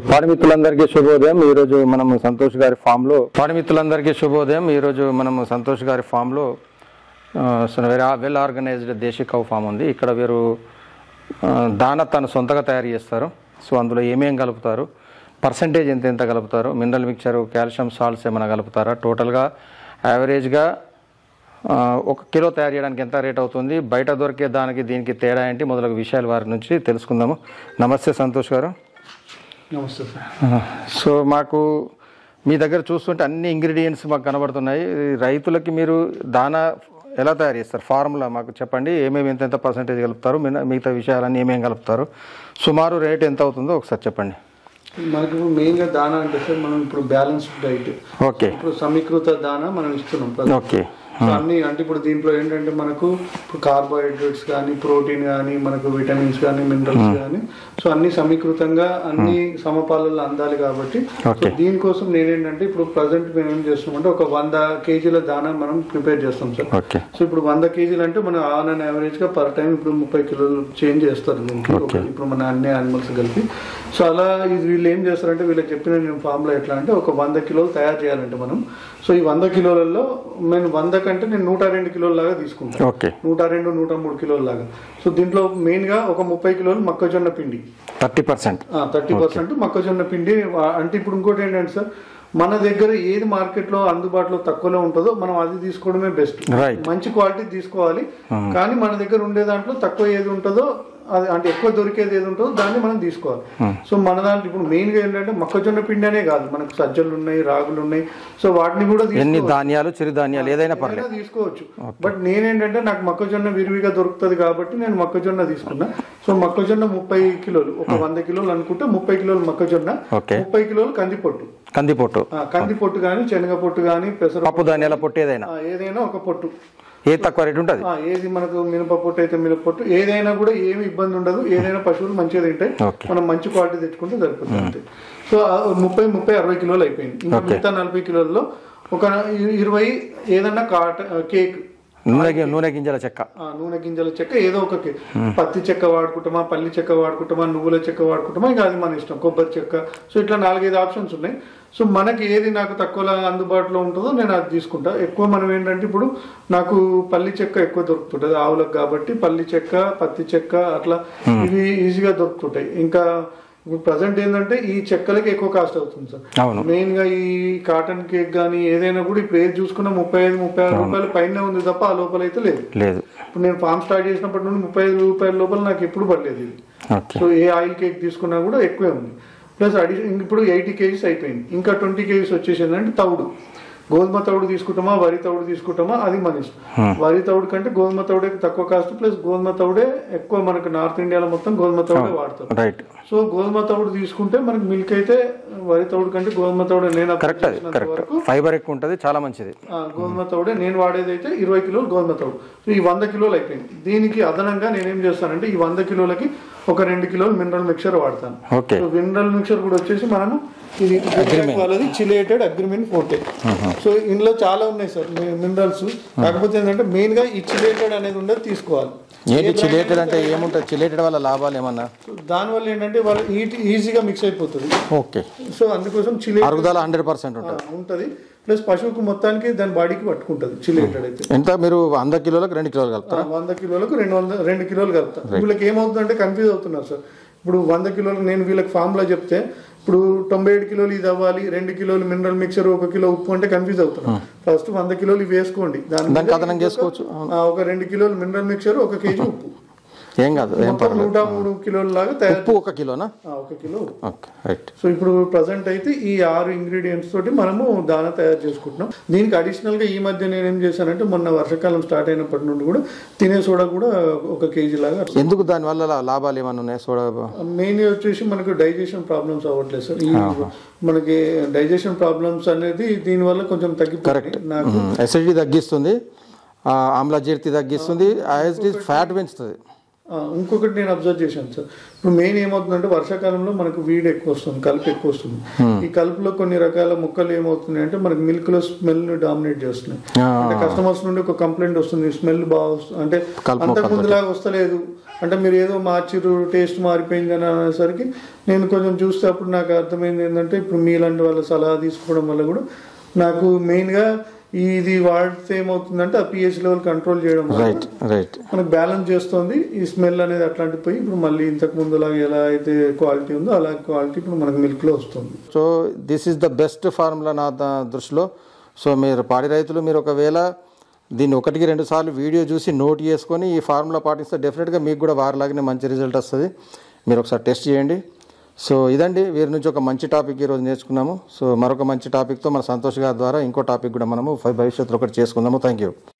పాడిమిత్రులందరికీ శుభోదయం ఈ రోజు మనం సంతోష్ గారి ఫామ్ లో పాడిమిత్రులందరికీ శుభోదయం ఈ రోజు మనం సంతోష్ గారి ఫామ్ లో very well organised desi cow farm ఉంది ఇక్కడ వీరు ఆ, దాన తను సొంతగా తయారు చేస్తారు సో అందులో ఏమేం కలుపుతారు పర్సంటేజ్ ఎంత ఎంత కలుపుతారు మినరల్ మిక్చర్ కాల్షియం సాల్ట్స్ ఏమైనా కలుపుతారా టోటల్గా యావరేజ్గా ఆ, ఒక కిలో తయారు చేయడానికి ఎంత రేట్ అవుతుంది బయట దొరికే దానికి దీనికి తేడా ఏంటి మొదలగు విషయాలు వారి నుంచి తెలుసుకుందాము నమస్తే సంతోష్ గారు నమస్తే సార్ సో మాకు మీ దగ్గర చూస్తుంటే అన్ని ఇంగ్రీడియంట్స్ మాకు కనబడుతున్నాయి ఈ రైతులకి మీరు దానా ఎలా తయారు చేస్తారు ఫార్ములా మాకు చెప్పండి ఏమేమి ఎంత ఎంత పర్సెంటేజ్ కలుపుతారు మిగతా- మిగతా విషయాలన్నీ ఏమేమి కలుపుతారు సుమారు రేట్ ఎంత అవుతుందో ఒకసారి చెప్పండి మనకి ఇప్పుడు మెయిన్గా దానా అంటే సార్ మనం ఇప్పుడు బ్యాలెన్స్డ్ డైట్ ఓకే ఇప్పుడు సమీకృత దానా మనం ఇస్తున్నాం ప్రతి- ఓకే సో అన్ని అంటే ఇప్పుడు దీంట్లో ఏంటంటే మనకు ఇప్పుడు కార్బోహైడ్రేట్స్ కానీ ప్రోటీన్ కానీ మనకు విటమిన్స్ కానీ మినరల్స్ కానీ సో అన్ని సమీకృతంగా అన్ని సమపాలలో అందాలి కాబట్టి సో ఓకే. దీనికోసం నేనేంటంటే ఇప్పుడు ప్రజెంట్ మేము ఏం చేస్తున్నామంటే ఒక వంద కేజీల దానా మనం ప్రిపేర్ చేస్తాం సార్ ఓకే సో ఇప్పుడు వంద కేజీలు అంటే మన ఆన్ అండ్ యావరేజ్ గా పర్ టైం ఇప్పుడు ముప్పై కిలోలు చేంజ్ చేస్తారు దీనికి ఒక- ఇప్పుడు మన అన్ని యానిమల్స్ కలిపి సో అలా ఇది వీళ్ళు ఏం చేస్తారంటే వీళ్ళకి చెప్పిన నేను ఫామ్ లో ఎట్లా అంటే ఒక వంద కిలోలు తయారు చేయాలంటే మనం సో ఈ వంద కిలోలలో నేను వంద కంటే నేను నూట రెండు కిలోల లాగా తీసుకుంటాను ఓకే నూట రెండు నూట మూడు కిలోల లాగా సో దీంట్లో మెయిన్ గా ఒక ముప్పై కిలోలు మొక్కజొన్న పిండి థర్టీ పర్సెంట్ థర్టీ పర్సెంట్ మొక్కజొన్న పిండి ఆ, అంటే ఇప్పుడు ఇంకోటి ఏంటంటే సార్ మన దగ్గర ఏది మార్కెట్ లో అందుబాటులో తక్కువలో ఉంటుందో మనం అది తీసుకోవడమే బెస్ట్ రైట్ మంచి క్వాలిటీ తీసుకోవాలి కానీ మన దగ్గర ఉండే దాంట్లో తక్కువ ఏది ఉంటుందో అది అంటే ఎక్కువ దొరికేది ఏది ఉంటుందో దాన్ని మనం తీసుకోవాలి సో మన దాంట్లో ఇప్పుడు మెయిన్ గా ఏంటంటే మొక్కజొన్న పిండి అనే కాదు మనకు సజ్జలు ఉన్నాయి రాగులు ఉన్నాయి సో వాటిని కూడా తీసుకో- ఎన్ని ధాన్యాలు చిరుధాన్యాలు ఏదైనా పర్లేదు ఏదైనా తీసుకోవచ్చు బట్ నేనేంటంటే నాకు మొక్కజొన్న విరివిగా దొరుకుతుంది కాబట్టి నేను మొక్కజొన్న తీసుకున్నా సో మొక్కజొన్న ముప్పై కిలోలు ఒక వంద కిలోలు అనుకుంటే ముప్పై కిలోలు మొక్కజొన్న ఓకే ముప్పై కిలోలు కందిపొట్టు కందిపొట్టు ఆ, కంది పొట్టు కానీ శనగ పొట్టు కానీ పెసర పప్పు ధాన్యాల పొట్టు ఏదైనా ఆ, ఏదైనా ఒక పొట్టు ఏ తక్కువ రేట్ ఉంటుంది ఆ, ఏది మనకు మినప పొట్టు అయితే మినప పొట్టు ఏదైనా కూడా ఏమి ఇబ్బంది ఉండదు ఏదైనా పశువులు మంచిగా తింటాయి ఓకే. మనం మంచి క్వాలిటీ తెచ్చుకుంటే సరిపోతుంది అంతే సో ఆ ముప్పై ముప్పై అరవై కిలోలు అయిపోయింది ఇంకా మిగతా నలభై కిలోల్లో ఒక ఇ- ఇరవై ఏదన్నా కాట కేక్ నూనె గి- నూనె గింజల చెక్క ఆ, నూనె గింజల చెక్క ఏదో ఒక కే- పత్తి చెక్క వాడుకుంటామా పల్లి చెక్క వాడుకుంటామా నువ్వుల చెక్క వాడుకుంటామా ఇంకా అది మన ఇష్టం కొబ్బరి చెక్క సో ఇట్లా నాలుగైదు ఆప్షన్స్ ఉన్నాయి సో మనకి ఏది నాకు తక్కువలో అందుబాటులో ఉంటుందో నేను అది తీసుకుంటా ఎక్కువ మనం ఏంటంటే ఇప్పుడు నాకు పల్లి చెక్క ఎక్కువ దొరుకుతుంటుంది ఆవులకు కాబట్టి పల్లి చెక్క పత్తి చెక్క అట్లా ఇవి ఈజీగా దొరుకుతుంటాయి ఇంకా ఇప్పుడు ప్రజెంట్ ఏంటంటే ఈ చెక్కలకి ఎక్కువ కాస్ట్ అవుతుంది సార్ అవును మెయిన్ గా ఈ కాటన్ కేక్ కానీ ఏదైనా కూడా ఇప్పుడు ఏది చూసుకున్నా ముప్పై ఐదు ముప్పై ఆరు రూపాయలు పైన ఉంది తప్ప ఆ లోపల అయితే లేదు లేదు ఇప్పుడు నేను ఫామ్ స్టార్ట్ చేసినప్పటి నుండి ముప్పై ఐదు రూపాయల లోపల నాకు ఎప్పుడు పడలేదు ఇది ఓకే సో ఏ ఆయిల్ కేక్ తీసుకున్నా కూడా ఎక్కువే ఉంది ప్లస్ అడిషన్ ఇప్పుడు ఎయిటీ కేజీస్ అయిపోయింది ఇంకా ట్వంటీ కేజీస్ వచ్చేసింది అంటే తౌడు గోధుమ తౌడు తీసుకుంటామా వరి తౌడు తీసుకుంటామా అది మన ఇష్టం వరి తౌడు కంటే గోధుమ తౌడే తక్కువ కాస్ట్ ప్లస్ గోధుమ తౌడే ఎక్కువ మనకు నార్త్ ఇండియాలో మొత్తం గోధుమ తౌడే వాడతారు రైట్ సో గోధుమ తౌడు తీసుకుంటే మనకి మిల్క్ అయితే వరి తౌడు కంటే గోధుమ తౌడే నేను అప్పుడు కరెక్ట్ అది చేసినంత కరెక్ట్ వరకు ఫైబర్ ఎక్కువ ఉంటుంది చాలా మంచిది ఆ, గోధుమ తౌడే నేను వాడేది అయితే ఇరవై కిలోలు గోధుమ తౌడు సో ఈ వంద కిలోలు అయిపోయింది దీనికి అదనంగా నేనేం చేస్తానంటే ఈ వంద కిలోలకి ఒక రెండు కిలోలు మినరల్ మిక్చర్ వాడతాను ఓకే సో మినరల్ మిక్చర్ కూడా వచ్చేసి మనము ఇది వాళ్ళది చిలేటెడ్ అగ్రిమెంట్ ఫోర్టే సో ఇందులో చాలా ఉన్నాయి సార్ మినరల్స్ కాకపోతే ఏంటంటే మెయిన్ గా ఈ చిలేటెడ్ అనేది ఉండదు తీసుకోవాలి ఏంటి చిలేటెడ్ అంటే ఏముంటుంది చిలేటెడ్ వల్ల లాభాలు ఏమన్నా సో దానివల్ల ఏంటంటే వాళ్ళు ఈటి ఈజీగా మిక్స్ అయిపోతుంది ఓకే సో అందుకోసం చిలే అరుగుదల హండ్రెడ్ పర్సెంట్ ఉంటుంది ఉంటుంది ప్లస్ పశువుకు మొత్తానికి దాని బాడీకి పట్టుకుంటుంది చిలేటెడ్ అయితే ఎంత మీరు వంద కిలోలకు రెండు కిలోలు కలుపుతారా ఆ, వంద కిలోలకు రెండు వందల రెండు కిలోలు కలుపుతా వీళ్ళకి ఏమవుతుందంటే కన్ఫ్యూజ్ అవుతున్నారు సార్ ఇప్పుడు వంద కిలోలు నేను వీళ్ళకి ఫామ్లో చెప్తే ఇప్పుడు తొంభై ఏడు కిలోలు ఇది అవ్వాలి రెండు కిలోలు మినరల్ మిక్చర్ ఒక కిలో ఉప్పు అంటే కన్ఫ్యూజ్ అవుతున్నారు ఫస్ట్ వంద కిలోలు ఇవి వేసుకోండి దాని మీద దానికి అదనం చేసుకోవచ్చు ఆ, ఒక రెండు కిలోలు మినరల్ మిక్చర్ ఒక కేజీ ఉప్పు ఏం కాదు ఏం మొత్తం నూట మూడు కిలోల లాగా తయారు ఉప్పు ఒక కిలోనా ఆ, ఒక కిలో ఉప్పు. ఓకే రైట్ సో ఇప్పుడు ప్రజెంట్ అయితే ఈ ఆరు ఇంగ్రీడియంట్స్ తోటి మనము దాన తయారు చేసుకుంటున్నాం దీనికి అడిషనల్ గా ఈ మధ్య నేను ఏం చేశానంటే మొన్న వర్షాకాలం స్టార్ట్ అయినప్పటి నుండి కూడా తినే సోడా కూడా ఒక కేజీ లాగా ఎందుకు దాని వల్ల లా- లాభాలు ఏమైనా ఉన్నాయి సోడా మెయిన్ వచ్చేసి మనకు డైజెషన్ ప్రాబ్లమ్స్ అవ్వట్లేదు సార్ ఈ మనకి డైజెషన్ ప్రాబ్లమ్స్ అనేది దీని వల్ల కొంచెం తగ్గిపోయింది నాకు అసిడిటీ తగ్గిస్తుంది ఆ, ఆమ్ల జీర్తి తగ్గిస్తుంది యాజ్ ఇట్ ఈస్ ఫ్యాట్ పెంచుతుంది ఆ, ఇంకొకటి నేను అబ్జర్వ్ చేశాను సార్ ఇప్పుడు మెయిన్ ఏమవుతుందంటే వర్షాకాలంలో మనకు వీడ్ ఎక్కువ వస్తుంది కలుపు ఎక్కువ వస్తుంది ఈ కలుపులో కొన్ని రకాల మొక్కలు ఏమవుతున్నాయి అంటే మనకి మిల్క్ లో స్మెల్ డామినేట్ చేస్తున్నాయి ఆ. అంటే కస్టమర్స్ నుండి ఒక కంప్లైంట్ వస్తుంది స్మెల్ బాగా వస్తుంది అంటే కలుపు అంతకు ముందులాగా వస్తలేదు అంటే మీరు ఏదో మార్చిరు టేస్ట్ మారిపోయింది అని అనేసరికి నేను కొంచెం చూస్తే అప్పుడు నాకు అర్థమైంది ఏంటంటే ఇప్పుడు మీలాంటి వాళ్ళ సలహా తీసుకోవడం వల్ల కూడా నాకు మెయిన్గా ఇది వాడితే ఏమవుతుందంటే ఆ పిహెచ్ లెవెల్ కంట్రోల్ చేయడం వల్ల రైట్ రైట్ మనకు బ్యాలెన్స్ చేస్తుంది ఈ స్మెల్ అనేది అట్లాంటి పోయి ఇప్పుడు మళ్ళీ ఇంతకు ముందులాగా ఎలా అయితే క్వాలిటీ ఉందో అలా క్వాలిటీ ఇప్పుడు మనకు మిల్క్ లో వస్తుంది so this is the best formula నా ద- దృష్టిలో సో మీరు పాడి రైతులు మీరు ఒకవేళ దీన్ని ఒకటికి రెండు సార్లు వీడియో చూసి నోట్ చేసుకొని ఈ ఫార్ములా పాటిస్తే డెఫినెట్గా మీకు కూడా వారిలాగానే మంచి రిజల్ట్ వస్తుంది మీరు ఒకసారి టెస్ట్ చేయండి సో ఇదండి వీరి నుంచి ఒక మంచి టాపిక్ ఈరోజు నేర్చుకున్నాము సో మరొక మంచి టాపిక్తో మన సంతోష్ గారి ద్వారా ఇంకో టాపిక్ కూడా మనము భవిష్యత్తులో ఒకటి చేసుకుందాము థ్యాంక్ యూ